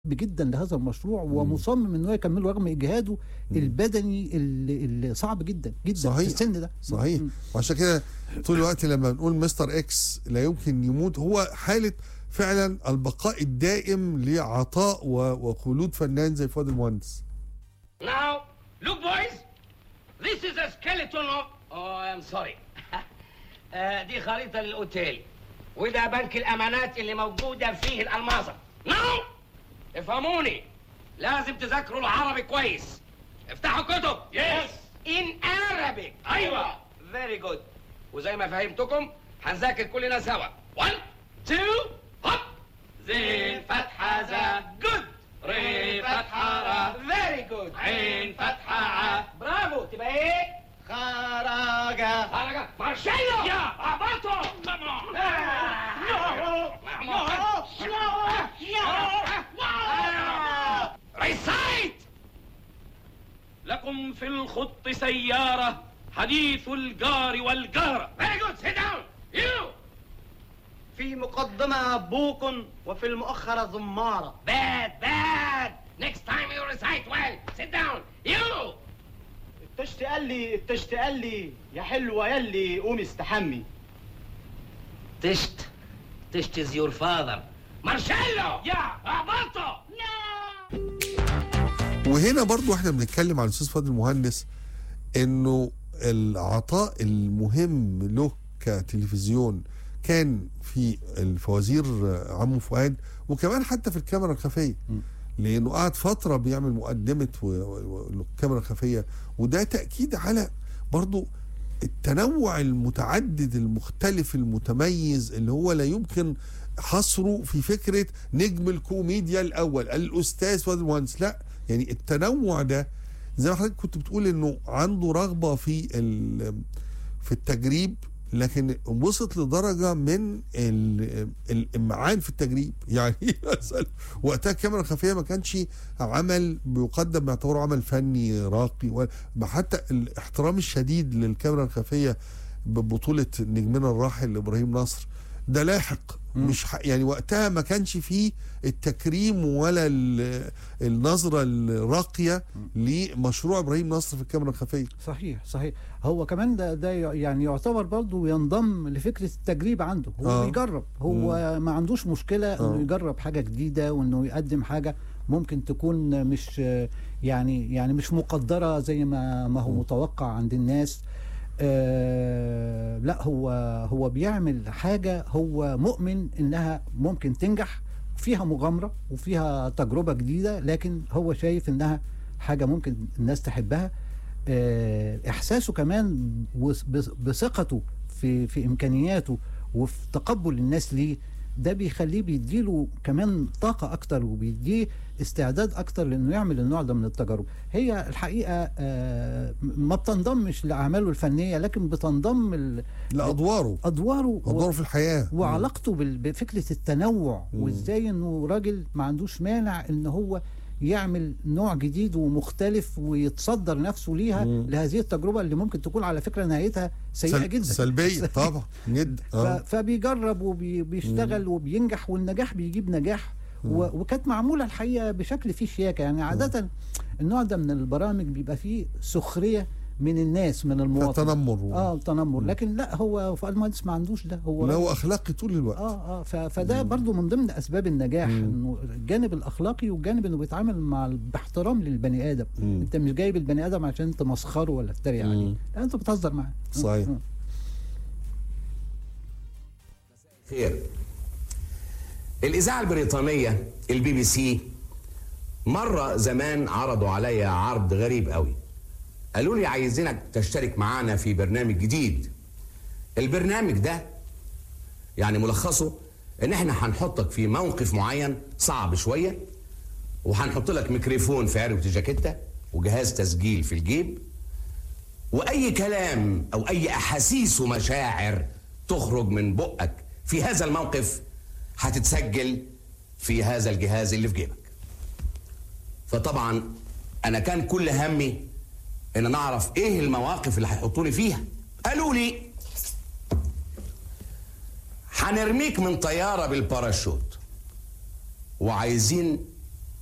جدا لهذا المشروع ومصمم ان هو يكمله رغم اجهاده البدني اللي, اللي صعب جدا جدا صحيح. في السن ده صحيح مم. وعشان كده طول الوقت لما بنقول مستر اكس لا يمكن يموت هو حاله فعلا البقاء الدائم لعطاء و- وخلود فنان زي فؤاد المهندس Now, look, boys. This is a skeleton of. Oh, I'm sorry. آه، دي خريطة للأوتيل. وده بنك الأمانات اللي موجودة فيه الألماظة. Now, افهموني. لازم تذاكروا العربي كويس. افتحوا كتب. Yes. In Arabic. أيوة. Very good. وزي ما فهمتكم هنذاكر كلنا سوا. One, two, hop. زين فتحة ذا. Good. ري فتحة را. Very good. عين فتحة ع. برافو. تبقى ايه؟ خرجة. خرجة. مارشيلو. يا أباطو. Come on. Recite. لكم في الخط سيارة حديث الجار والجارة. Very good. Sit down. You. في مقدمة بوق وفي المؤخرة زمارة Bad, bad. Next time you recite well. Sit down. You. التشت قال لي التشت قال لي يا حلوة يلي قومي استحمي Tisht. Tisht is your father. Marcello. يا أباطو. وهنا برضو احنا بنتكلم على الاستاذ فؤاد المهندس انه العطاء المهم له كتلفزيون كان في الفوازير عمو فؤاد وكمان حتى في الكاميرا الخفيه لانه قعد فتره بيعمل مقدمه و- و- و- الكاميرا الخفيه وده تاكيد على برضو التنوع المتعدد المختلف المتميز اللي هو لا يمكن حصره في فكره نجم الكوميديا الاول الاستاذ فؤاد المهندس لا يعني التنوع ده زي ما حضرتك كنت بتقول انه عنده رغبه في ال- في التجريب لكن وصلت لدرجه من ال- الامعان في التجريب يعني مثلا وقتها الكاميرا الخفيه ما كانش عمل بيقدم باعتباره عمل فني راقي و- حتى الاحترام الشديد للكاميرا الخفيه ببطوله نجمنا الراحل ابراهيم نصر ده لاحق مش ح... يعني وقتها ما كانش فيه التكريم ولا ال- النظره الراقيه لمشروع ابراهيم نصر في الكاميرا الخفيه صحيح صحيح هو كمان ده ده يعني يعتبر برضه ينضم لفكره التجريب عنده هو آه. آه. بيجرب هو ما عندوش مشكله آه. انه يجرب حاجه جديده وانه يقدم حاجه ممكن تكون مش يعني يعني مش مقدره زي ما ما هو متوقع عند الناس آه لا هو هو بيعمل حاجه هو مؤمن انها ممكن تنجح فيها مغامره وفيها تجربه جديده لكن هو شايف انها حاجه ممكن الناس تحبها آه، احساسه كمان وس- بس- بثقته في في امكانياته وفي تقبل الناس ليه ده بيخليه بيديله كمان طاقة أكتر وبيديه استعداد أكتر لأنه يعمل النوع ده من التجارب هي الحقيقة آه، ما بتنضمش لأعماله الفنية لكن بتنضم ال- لادواره أدواره و- ادواره في الحياه وعلاقته بال- بفكره التنوع وازاي انه راجل ما عندوش مانع ان هو يعمل نوع جديد ومختلف ويتصدر نفسه ليها لهذه التجربه اللي ممكن تكون على فكره نهايتها سيئه سل- جدا سلبيه طبعا جدا ف- اه فبيجرب وبيشتغل وبينجح والنجاح بيجيب نجاح و- وكانت معموله الحقيقه بشكل فيه شياكه يعني عاده النوع ده من البرامج بيبقى فيه سخريه من الناس من المواطنين تنمر و- اه تنمر لكن لا هو فؤاد المهندس ما عندوش ده هو لا راجل- هو اخلاقي طول الوقت اه اه ف- فده برضو من ضمن اسباب النجاح انه الجانب الاخلاقي والجانب انه بيتعامل مع ال- باحترام للبني ادم مم. انت مش جايب البني ادم عشان تمسخره ولا تتريق مم. عليه لا انت بتهزر معاه صحيح. مم. خير الإذاعة البريطانية البي بي سي مرة زمان عرضوا عليا عرض غريب قوي قالوا لي عايزينك تشترك معانا في برنامج جديد البرنامج ده يعني ملخصه ان احنا هنحطك في موقف معين صعب شوية وهنحط لك ميكروفون في عروة الجاكيتة وجهاز تسجيل في الجيب واي كلام او اي احاسيس ومشاعر تخرج من بقك في هذا الموقف هتتسجل في هذا الجهاز اللي في جيبك فطبعا انا كان كل همي ان انا اعرف ايه المواقف اللي هيحطوني فيها قالوا لي هنرميك من طياره بالباراشوت وعايزين